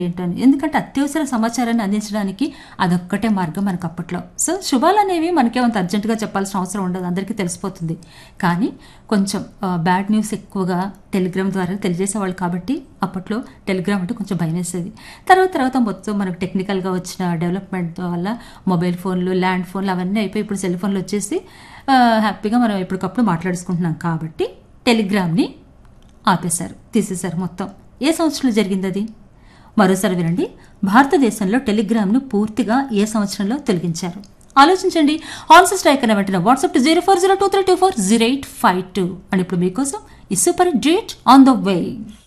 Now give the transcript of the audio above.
ఏంటని ఎందుకంటే అత్యవసర సమాచారాన్ని అందించడానికి అదొక్కటే మార్గం మనకు అప్పట్లో సో శుభాలు అనేవి మనకేమంత అర్జెంటుగా చెప్పాల్సిన అవసరం ఉండదు అందరికీ తెలిసిపోతుంది కానీ కొంచెం బ్యాడ్ న్యూస్ ఎక్కువగా టెలిగ్రామ్ ద్వారా తెలియజేసేవాళ్ళు కాబట్టి అప్పట్లో టెలిగ్రామ్ అంటే కొంచెం భయం వేసేది తర్వాత తర్వాత మొత్తం మనకు టెక్నికల్గా వచ్చిన డెవలప్మెంట్ వల్ల మొబైల్ ఫోన్లు ల్యాండ్ ఫోన్లు అవన్నీ అయిపోయి ఇప్పుడు సెల్ ఫోన్లు వచ్చేసి ఆ, హ్యాపీగా మనం ఎప్పటికప్పుడు మాట్లాడుకుంటున్నాం కాబట్టి టెలిగ్రామ్ని ఆపేశారు తీసేశారు మొత్తం ఏ సంవత్సరంలో జరిగింది అది మరోసారి వినండి భారతదేశంలో టెలిగ్రామ్ను పూర్తిగా ఏ సంవత్సరంలో తొలగించారు ఆలోచించండి ఆన్సర్ స్ట్రైక్ అనే వెంటనే WhatsApp two zero four zero two three two four zero eight five two and ఇప్పుడు మీకోసం ఈ super date on the way